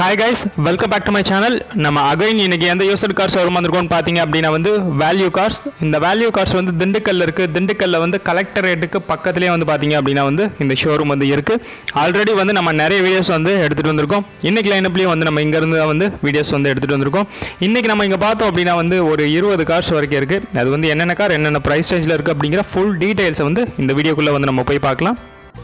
hi guys welcome back to my channel நம்ம again இன்னைக்கு எந்த யூசர் கார்ஸ் வரும் வந்திருக்கோம்னு பார்த்தீங்க அப்படின்னா வந்து வேல்யூ கார்ஸ் இந்த வேல்யூ கார்ஸ் வந்து திண்டுக்கல்ல இருக்கு திண்டுக்கல்ல வந்து கலெக்டர் ரேட்டுக்கு பக்கத்துலேயே வந்து பார்த்தீங்க அப்படின்னா வந்து இந்த ஷோரூம் வந்து இருக்கு ஆல்ரெடி வந்து நம்ம நிறைய வீடியோஸ் வந்து எடுத்துட்டு வந்திருக்கோம் இன்னைக்கு லைனப்லேயும் வந்து நம்ம இங்கேருந்து வந்து வீடியோஸ் வந்து எடுத்துட்டு வந்திருக்கோம் இன்னைக்கு நம்ம இங்கே பார்த்தோம் அப்படின்னா வந்து ஒரு இருபது கார்ஸ் வரைக்கும் இருக்கு அது வந்து என்னென்ன கார் என்னென்ன ப்ரைஸ் ரேஞ்சில் இருக்கு அப்படிங்கிற ஃபுல் டீடைல்ஸை வந்து இந்த வீடியோக்குள்ளே வந்து நம்ம போய் பார்க்கலாம்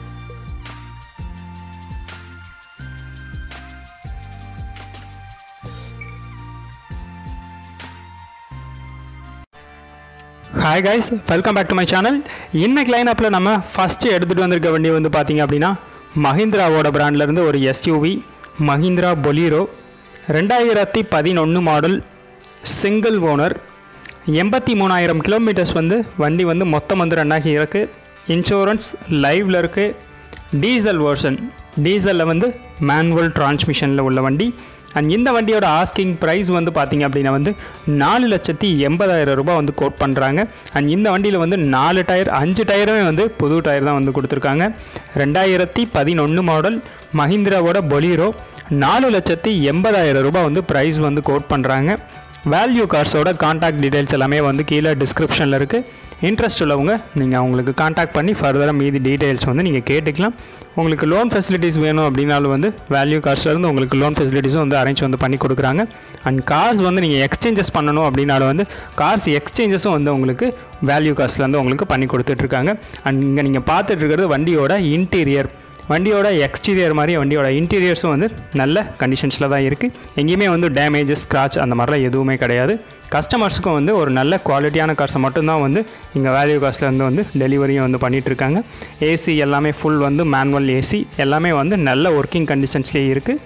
hi guys welcome back to my channel இன்னைக்கு லைனப்பில் நம்ம ஃபஸ்ட்டு எடுத்துகிட்டு வந்திருக்க வண்டி வந்து பார்த்தீங்க அப்படின்னா மஹிந்திராவோட பிராண்ட்லேருந்து ஒரு எஸ்யூவி மஹிந்திரா பொலீரோ ரெண்டாயிரத்தி பதினொன்று மாடல் சிங்கிள் ஓனர் எண்பத்தி மூணாயிரம் கிலோமீட்டர்ஸ் வந்து வண்டி வந்து மொத்தம் வந்து ரன் ஆகி இருக்கு இன்சூரன்ஸ் லைவில் இருக்குது டீசல் வேர்ஷன் டீசலில் வந்து மேனுவல் டிரான்ஸ்மிஷனில் உள்ள வண்டி அண்ட் இந்த வண்டியோட ஆஸ்கிங் ப்ரைஸ் வந்து பார்த்தீங்க அப்படின்னா வந்து நாலு லட்சத்தி எண்பதாயிரம் ரூபாய் வந்து கோட் பண்ணுறாங்க அண்ட் இந்த வண்டியில் வந்து நாலு டயர் அஞ்சு டயருமே வந்து புது டயர் தான் வந்து கொடுத்துருக்காங்க ரெண்டாயிரத்தி பதினொன்று மாடல் மஹிந்திராவோட பொலீரோ நாலு லட்சத்தி எண்பதாயிரம் ரூபாய் வந்து ப்ரைஸ் வந்து கோட் பண்ணுறாங்க வேல்யூ கார்ஸோட காண்டாக்ட் டீடைல்ஸ் எல்லாமே வந்து கீழே டிஸ்கிரிப்ஷனில் இருக்குது இன்ட்ரெஸ்ட் உள்ளவங்க நீங்கள் அவங்களுக்கு காண்டாக்ட் பண்ணி ஃபர்தராக மீதி டீடைல்ஸ் வந்து நீங்கள் கேட்டுக்கலாம் உங்களுக்கு லோன் ஃபெசிலிட்டிஸ் வேணும் அப்படின்னாலும் வந்து வேல்யூ கார்ஸ்லேருந்து உங்களுக்கு லோன் ஃபெசிலிட்டிஸும் வந்து அரேஞ்ச் வந்து பண்ணி கொடுக்குறாங்க அண்ட் கார்ஸ் வந்து நீங்கள் எக்ஸ்சேஞ்சஸ் பண்ணணும் அப்படின்னாலும் வந்து கார்ஸ் எக்ஸ்சேஞ்சஸும் வந்து உங்களுக்கு வேல்யூ கார்ஸ்லேருந்து உங்களுக்கு பண்ணி கொடுத்துட்ருக்காங்க அண்ட் இங்கே நீங்கள் பார்த்துட்டு இருக்கிறது வண்டியோட இன்டீரியர் வண்டியோட எக்ஸ்டீரியர் மாதிரி வண்டியோட இன்டீரியர்ஸும் வந்து நல்ல கண்டிஷன்ஸில் தான் இருக்குது எங்கேயுமே வந்து டேமேஜஸ் ஸ்க்ராட்ச் அந்த மாதிரிலாம் எதுவுமே கிடையாது கஸ்டமர்ஸுக்கும் வந்து ஒரு நல்ல குவாலிட்டியான கார்ஸை மட்டும்தான் வந்து இங்கே வேல்யூ காஸ்ட்லேருந்து வந்து டெலிவரியும் வந்து பண்ணிகிட்டு இருக்காங்க ஏசி எல்லாமே ஃபுல் வந்து மேனுவல் ஏசி எல்லாமே வந்து நல்ல ஒர்க்கிங் கண்டிஷன்ஸ்லேயே இருக்குது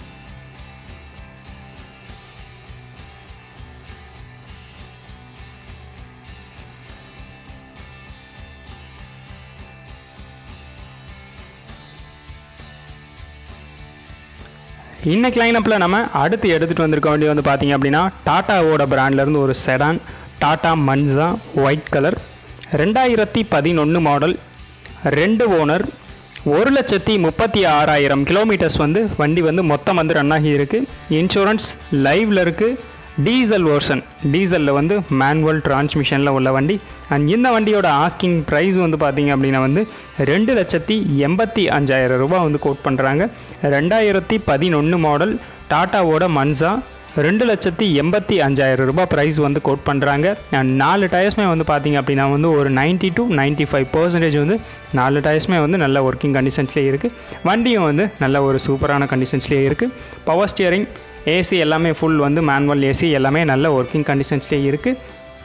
இன்னைக்கு லைனப்பில் நம்ம அடுத்து எடுத்துகிட்டு வந்திருக்க வண்டி வந்து பார்த்தீங்க அப்படின்னா டாட்டாவோட பிராண்ட்லேருந்து ஒரு sedan Tata Manza white colour ரெண்டாயிரத்தி பதினொன்று மாடல் ரெண்டு ஓனர் ஒரு லட்சத்தி முப்பத்தி ஆறாயிரம் கிலோமீட்டர்ஸ் வந்து வண்டி வந்து மொத்தம் வந்து ரன் ஆகி இருக்குது இன்சூரன்ஸ் லைவில் இருக்குது டீசல் வேர்ஷன் டீசலில் வந்து மேனுவல் டிரான்ஸ்மிஷனில் உள்ள வண்டி அண்ட் இந்த வண்டியோட ஆஸ்கிங் ப்ரைஸ் வந்து பார்த்தீங்க அப்படின்னா வந்து ரெண்டு லட்சத்தி எண்பத்தி அஞ்சாயிரம் ரூபாய் வந்து கோட் பண்ணுறாங்க ரெண்டாயிரத்தி பதினொன்று மாடல் டாட்டாவோட மன்சா ரெண்டு லட்சத்தி எண்பத்தி அஞ்சாயிரம் ரூபாய் ப்ரைஸ் வந்து கோட் பண்ணுறாங்க அண்ட் நாலு டயர்ஸ்மே வந்து பார்த்தீங்க அப்படின்னா வந்து ஒரு ninety two ninety five percentage வந்து நாலு டயர்ஸ்மே வந்து நல்ல ஒர்க்கிங் கண்டிஷன்ஸ்லேயே இருக்குது வண்டியும் வந்து நல்ல ஒரு சூப்பரான கண்டிஷன்ஸ்லேயே இருக்குது பவர் ஸ்டியரிங் ஏசி எல்லாமே ஃபுல் வந்து மேனுவல் ஏசி எல்லாமே நல்ல ஒர்க்கிங் கண்டிஷன்ஸ்லேயே இருக்குது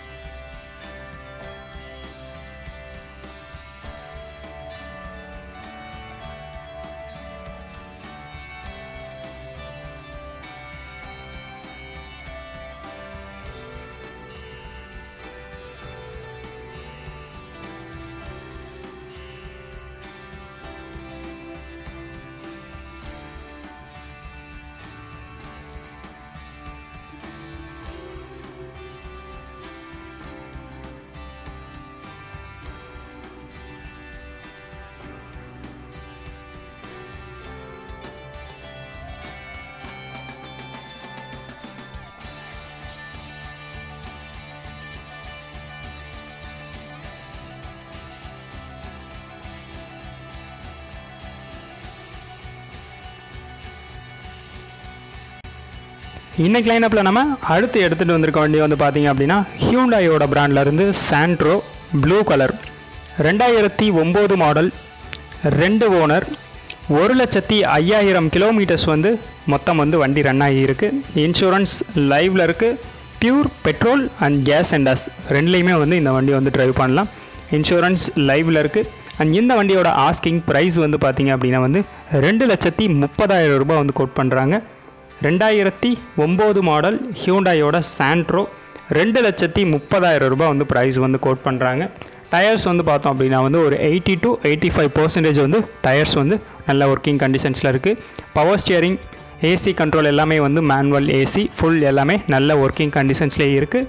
இன்னைக்கு லைனப்பில் நம்ம அடுத்து எடுத்துகிட்டு வந்திருக்க வண்டி வந்து பார்த்தீங்க அப்படின்னா ஹியூண்டாயோட பிராண்ட்லேருந்து சாண்ட்ரோ ப்ளூ கலர் ரெண்டாயிரத்தி ஒம்பது மாடல் ரெண்டு ஓனர் ஒரு லட்சத்தி ஐயாயிரம் கிலோமீட்டர்ஸ் வந்து மொத்தம் வந்து வண்டி ரன் ஆகியிருக்கு இன்சூரன்ஸ் லைவில் இருக்குது பியூர் பெட்ரோல் அண்ட் கேஸ் அண்டாஸ் ரெண்டுலேயுமே வந்து இந்த வண்டி வந்து டிரைவ் பண்ணலாம் இன்சூரன்ஸ் லைவில் இருக்குது அண்ட் இந்த வண்டியோட ஆஸ்கிங் ப்ரைஸ் வந்து பார்த்தீங்க அப்படின்னா வந்து ரெண்டு லட்சத்தி முப்பதாயிரம் ரூபாய் வந்து கோட் பண்ணுறாங்க ரெண்டாயிரத்தி ஒம்பது மாடல் ஹியூண்டாயோட சாண்ட்ரோ ரெண்டு லட்சத்தி முப்பதாயிரம் ரூபாய் வந்து ப்ரைஸ் வந்து கோட் பண்ணுறாங்க டயர்ஸ் வந்து பார்த்தோம் அப்படின்னா வந்து ஒரு eighty two eighty five percentage வந்து டயர்ஸ் வந்து நல்ல ஒர்க்கிங் கண்டிஷன்ஸில் இருக்குது பவர் ஸ்டியரிங் ஏசி கண்ட்ரோல் எல்லாமே வந்து மேனுவல் ஏசி ஃபுல் எல்லாமே நல்ல ஒர்க்கிங் கண்டிஷன்ஸ்லேயே இருக்குது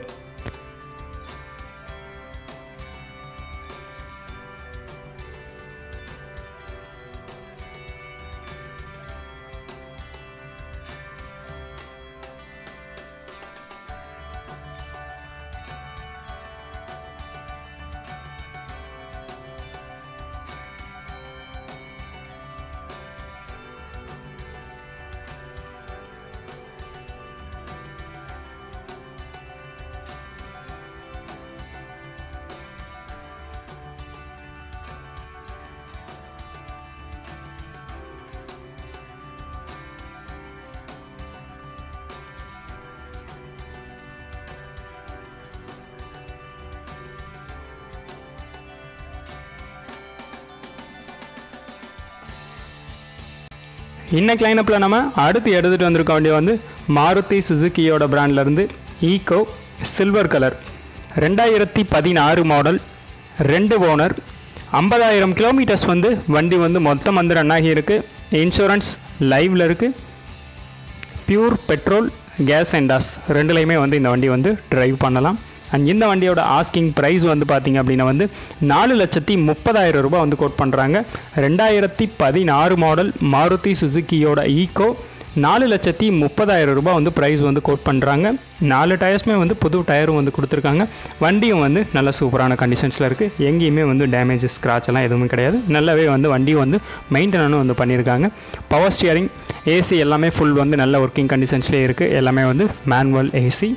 இன்னைக்கு லைனப்பில் நம்ம அடுத்து எடுத்துகிட்டு வந்திருக்க வேண்டிய வந்து மாருதி சுசுக்கியோட பிராண்ட்லேருந்து ஈகோ சில்வர் கலர் ரெண்டாயிரத்தி பதினாறு மாடல் ரெண்டு ஓனர் ஐம்பதாயிரம் கிலோமீட்டர்ஸ் வந்து வண்டி வந்து மொத்தம் வந்து ரன் ஆகி இருக்குது இன்சூரன்ஸ் லைவில் இருக்குது பியூர் பெட்ரோல் கேஸ் அண்ட் டாஸ் ரெண்டுலேயுமே வந்து இந்த வண்டி வந்து டிரைவ் பண்ணலாம் அண்ட் இந்த வண்டியோட ஆஸ்கிங் ப்ரைஸ் வந்து பார்த்திங்க அப்படின்னா வந்து நாலு லட்சத்தி முப்பதாயிரம் ரூபாய் வந்து கோட் பண்ணுறாங்க ரெண்டாயிரத்தி பதினாறு மாடல் மாருதி சுசுக்கியோட ஈகோ நாலு லட்சத்தி முப்பதாயிரம் ரூபாய் வந்து ப்ரைஸ் வந்து கோட் பண்ணுறாங்க நாலு டயர்ஸுமே வந்து புது டயரும் வந்து கொடுத்துருக்காங்க வண்டியும் வந்து நல்ல சூப்பரான கண்டிஷன்ஸில் இருக்குது எங்கேயுமே வந்து டேமேஜஸ் ஸ்க்ராட்ச் எல்லாம் எதுவுமே கிடையாது நல்லாவே வந்து வண்டியும் வந்து மெயின்டெனனும் வந்து பண்ணியிருக்காங்க பவர் ஸ்டியரிங் ஏசி எல்லாமே ஃபுல் வந்து நல்ல ஒர்க்கிங் கண்டிஷன்ஸ்லேயே இருக்குது எல்லாமே வந்து மேனுவல் ஏசி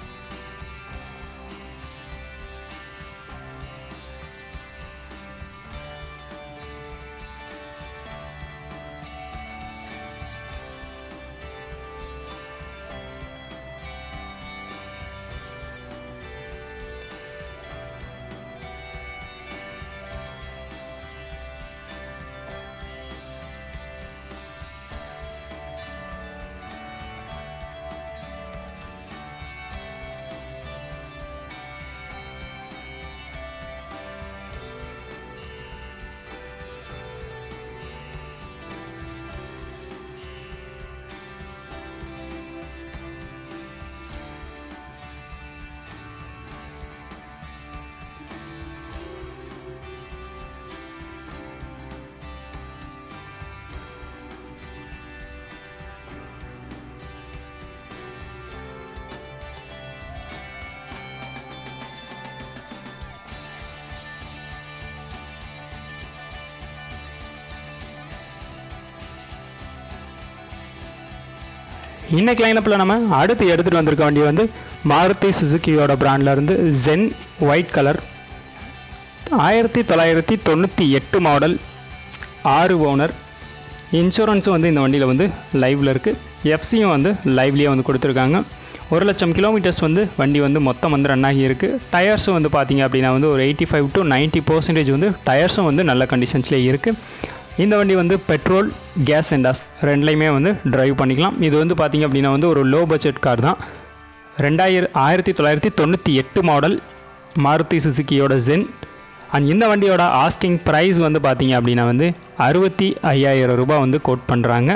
இன்னைக்கு லைனப்பில் நம்ம அடுத்து எடுத்துகிட்டு வந்திருக்க வண்டி வந்து மாருதி சுசுக்கியோட பிராண்ட்லேருந்து ஜென் ஒயிட் கலர் ஆயிரத்தி தொள்ளாயிரத்தி தொண்ணூற்றி எட்டு மாடல் ஆறு ஓனர் இன்சூரன்ஸும் வந்து இந்த வண்டியில் வந்து லைவில் இருக்குது எஃப்சியும் வந்து லைவ்லேயே வந்து கொடுத்துருக்காங்க ஒரு லட்சம் கிலோமீட்டர்ஸ் வந்து வண்டி வந்து மொத்தம் வந்து ரன் ஆகி இருக்குது டயர்ஸும் வந்து பார்த்தீங்க அப்படின்னா வந்து ஒரு eighty five two ninety percentage வந்து டயர்ஸும் வந்து நல்ல கண்டிஷன்ஸ்லேயே இருக்குது இந்த வண்டி வந்து பெட்ரோல் கேஸ் அண்டாஸ் ரெண்டுலையுமே வந்து டிரைவ் பண்ணிக்கலாம் இது வந்து பார்த்திங்க அப்படின்னா வந்து ஒரு லோ பட்ஜெட் கார் தான் ரெண்டாயிரம் ஆயிரத்தி தொள்ளாயிரத்தி தொண்ணூற்றி எட்டு மாடல் மாருதி சுசுக்கியோட ஜென் அண்ட் இந்த வண்டியோட ஆஸ்கிங் ப்ரைஸ் வந்து பார்த்திங்க அப்படின்னா வந்து அறுபத்தி ஐயாயிரம் ரூபாய் வந்து கோட் பண்ணுறாங்க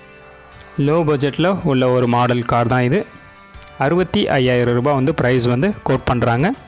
லோ பட்ஜெட்டில் உள்ள ஒரு மாடல் கார் தான் இது அறுபத்தி ஐயாயிரம் ரூபாய் வந்து ப்ரைஸ் வந்து கோட் பண்ணுறாங்க